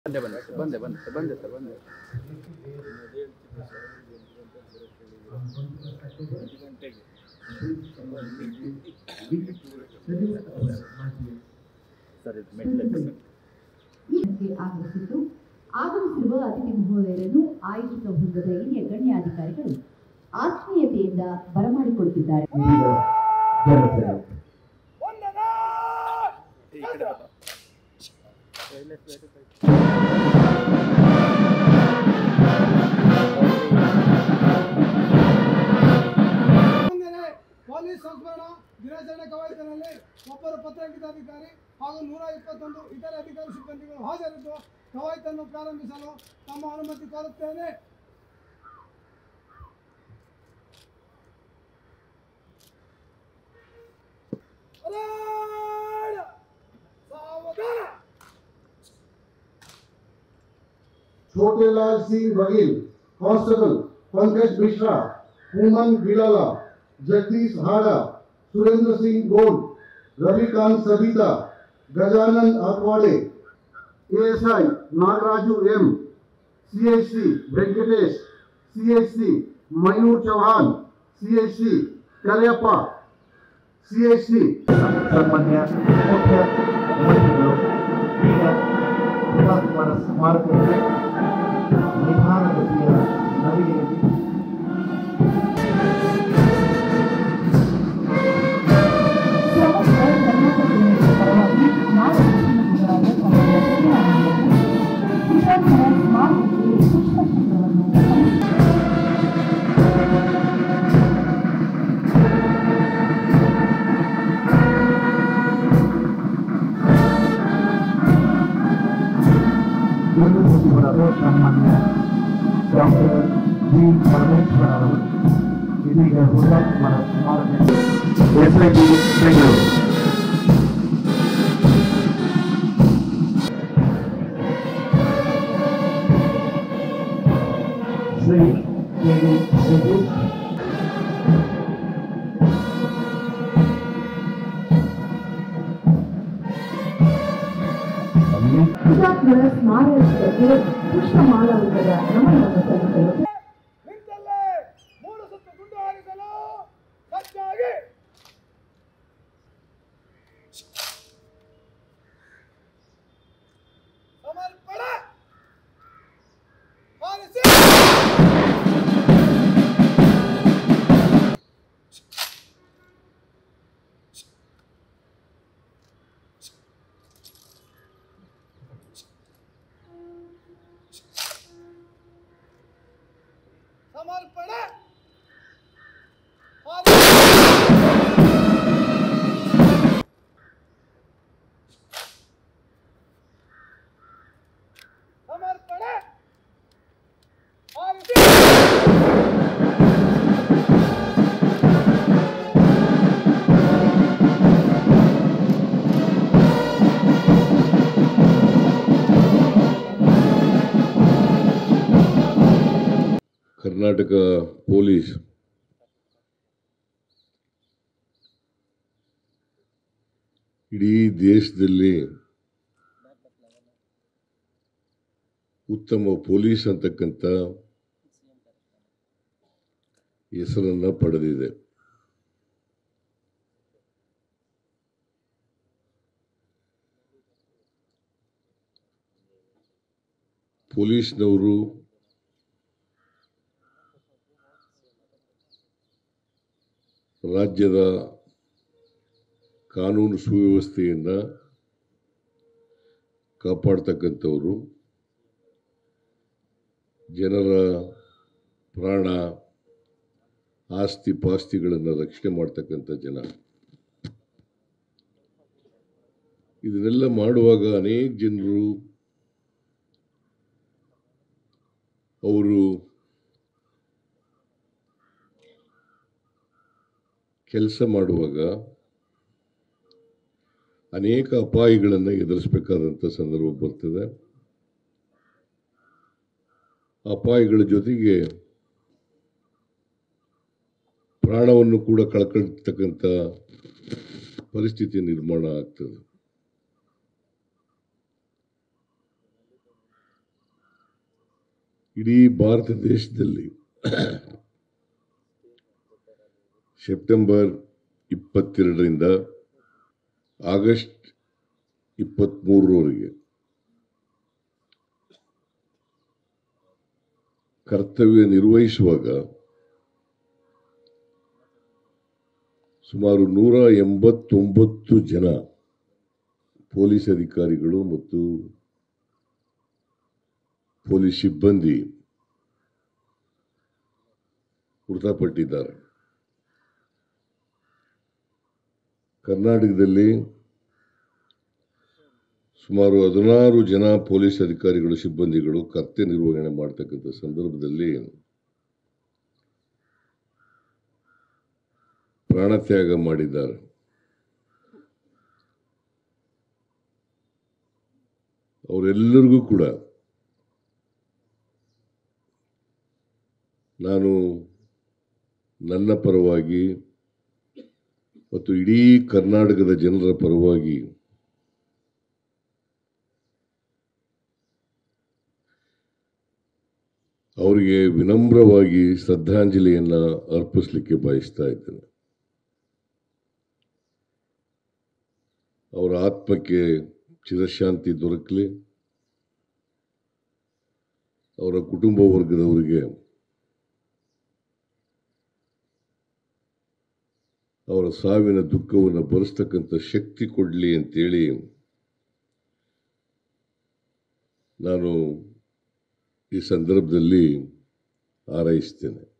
ಬಂದೆ ಬಂದೆ ಸರ್ ಬಂದೆ ಬಂದೆ ಸರ್ ಬಂದೆ ಸರ್ ಬಂದೆ ಸರ್ ಇದು ಮೆಟ್ಲು ಇದಕ್ಕೆ ಆಗಮಿಸಿದ್ದು ಆಗಮಿಸಿರುವ ಅತಿಥಿ ಮಹೋದಯರನ್ನು ಆಯೋಜಿತ ವೃಂದದ ಹಿರಿಯ ಗಣ್ಯಾಧಿಕಾರಿಗಳು ಆತ್ಮೀಯತೆಯಿಂದ ಬರಮಾಡಿಕೊಳ್ಳುತ್ತಿದ್ದಾರೆ ಈಗ ಜನಸೇನೆ ಈ ಕಡೆ ಬಾ. Toilet ಬೇರೆ ಬೇಕು. ಮುಂದೆನೆ ಪೊಲೀಸ್ ಸಂಸ್ಮರಣ ದಿನಾಚರಣೆ ಕವಾಯತಿನಲ್ಲಿ ಒಬ್ಬರು ಪತ್ರಿಕಾಧಿಕಾರಿ ಹಾಗೂ ನೂರ ಇಪ್ಪತ್ತೊಂದು ಇತರೆ ಅಧಿಕಾರಿ ಸಿಬ್ಬಂದಿಗಳು ಹಾಜರಿದ್ದು ಕವಾಯತನ್ನು ಪ್ರಾರಂಭಿಸಲು ತಮ್ಮ ಅನುಮತಿ ಕೋರುತ್ತೇನೆ ಪರೇಡ್! ಸಾವಧಾನ Chhotelal Singh Baghel constable Pankaj Mishra Umang Bilala Jagdish Hada Surendra Singh Gol Ravikant Sabita Gajanan Akwade ASI Nagaraju M CHC Venkatesh CHC Mayur Chauhan CHC Kariappa CHC ಸನ್ಮಾನ್ಯ ಮುಖ್ಯ ಅತಿಥಿಗಳು ಈಗ ಹುತಾತ್ಮರ ಸ್ಮಾರಕಕ್ಕೆ ನಿಧಾನಗತಿಯ ನಡಿಗೆಯಲ್ಲಿ ಸಮಸ್ತ ಕರ್ನಾಟಕ ಜನತೆಯ ಪರವಾಗಿ ನಾಳೆ ಮುಖ್ಯಮಂತ್ರಿಗಳಾದ ಸನ್ಮಾನ್ಯ ಸಿದ್ದರಾಮಯ್ಯವರು ಹುತಾತ್ಮರ ಸ್ಮಾರಕಕ್ಕೆ ಪುಷ್ಪಚಕ್ರವನ್ನು ಸಲ್ಲಿಸಿದರು. ಗೃಹ ಸಚಿವರಾದ ಸನ್ಮಾನ್ಯ ಡಾಕ್ಟರ್ ಜಿ ಪರಮೇಶ್ವರ ಅವರು ಇದೀಗ ಹುತಾತ್ಮರ ಸ್ಮಾರಕ SIT Bengaluru Shri K V Satish ಹುತಾತ್ಮರ ಸ್ಮಾರಕಕ್ಕೆ ಪುಷ್ಪಮಾಲಾವೃತದ ನಮನವನ್ನು ಸಲ್ಲಿಸಲು ನಿಂತಲ್ಲೇ ಮೂರು ಸುತ್ತು ಗುಂಡು ಹಾರಿಸಲು ಸಜ್ಜಾಗಿ ಸಮರ್ಪಣೆ ಹಾರಿಸಿ ಸಮರ್ಪಣೆ ಹಾರಿಸಿ ಸಮರ್ಪಣೆ ಹಾರಿಸಿ ಕರ್ನಾಟಕ ಪೊಲೀಸ್ ಇಡೀ ದೇಶದಲ್ಲಿ ಉತ್ತಮ ಪೊಲೀಸ್ ಅಂತಕ್ಕಂಥ ಹೆಸರನ್ನ ಪಡೆದಿದೆ ಪೊಲೀಸ್ನವರು ರಾಜ್ಯದ ಕಾನೂನು ಸುವ್ಯವಸ್ಥೆಯನ್ನು ಕಾಪಾಡ್ತಕ್ಕಂಥವರು ಜನರ ಪ್ರಾಣ ಆಸ್ತಿ ಪಾಸ್ತಿಗಳನ್ನು ರಕ್ಷಣೆ ಮಾಡ್ತಕ್ಕಂಥ ಜನ ಇದನ್ನೆಲ್ಲ ಮಾಡುವಾಗ ಅನೇಕ ಜನರು ಅವರು ಕೆಲಸ ಮಾಡುವಾಗ ಅನೇಕ ಅಪಾಯಗಳನ್ನು ಎದುರಿಸಬೇಕಾದಂಥ ಸಂದರ್ಭ ಬರ್ತದೆ ಅಪಾಯಗಳ ಜೊತೆಗೆ ಪ್ರಾಣವನ್ನು ಕೂಡ ಕಳ್ಕೊಳ್ತಕ್ಕಂಥ ಪರಿಸ್ಥಿತಿ ನಿರ್ಮಾಣ ಆಗ್ತದೆ ಇಡೀ ಭಾರತ ದೇಶದಲ್ಲಿ ಸೆಪ್ಟೆಂಬರ್ ಇಪ್ಪತ್ತೆರಡರಿಂದ ಆಗಸ್ಟ್ ಇಪ್ಪತ್ತ್ಮೂರರವರೆಗೆ ಕರ್ತವ್ಯ ನಿರ್ವಹಿಸುವಾಗ ಸುಮಾರು ನೂರ ಎಂಬತ್ತೊಂಬತ್ತು ಜನ ಪೊಲೀಸ್ ಅಧಿಕಾರಿಗಳು ಮತ್ತು ಪೊಲೀಸ್ ಸಿಬ್ಬಂದಿ ಮೃತಪಟ್ಟಿದ್ದಾರೆ ಕರ್ನಾಟಕದಲ್ಲಿ ಸುಮಾರು ಹದಿನಾರು ಜನ ಪೊಲೀಸ್ ಅಧಿಕಾರಿಗಳು ಸಿಬ್ಬಂದಿಗಳು ಕರ್ತವ್ಯ ನಿರ್ವಹಣೆ ಮಾಡ್ತಕ್ಕಂಥ ಸಂದರ್ಭದಲ್ಲಿ ಪ್ರಾಣತ್ಯಾಗ ಮಾಡಿದ್ದಾರೆ ಅವರೆಲ್ಲರಿಗೂ ಕೂಡ ನಾನು ನನ್ನ ಪರವಾಗಿ ಮತ್ತು ಇಡೀ ಕರ್ನಾಟಕದ ಜನರ ಪರವಾಗಿ ಅವರಿಗೆ ವಿನಮ್ರವಾಗಿ ಶ್ರದ್ಧಾಂಜಲಿಯನ್ನ ಅರ್ಪಿಸಲಿಕ್ಕೆ ಬಯಸ್ತಾ ಇದ್ದೇನೆ ಅವರ ಆತ್ಮಕ್ಕೆ ಚಿರಶಾಂತಿ ದೊರಕಲಿ ಅವರ ಕುಟುಂಬ ವರ್ಗದವರಿಗೆ ಅವರ ಸಾವಿನ ದುಃಖವನ್ನು ಭರಿಸ್ತಕ್ಕಂಥ ಶಕ್ತಿ ಕೊಡಲಿ ಅಂತೇಳಿ ನಾನು ಈ ಸಂದರ್ಭದಲ್ಲಿ ಹಾರೈಸ್ತೇನೆ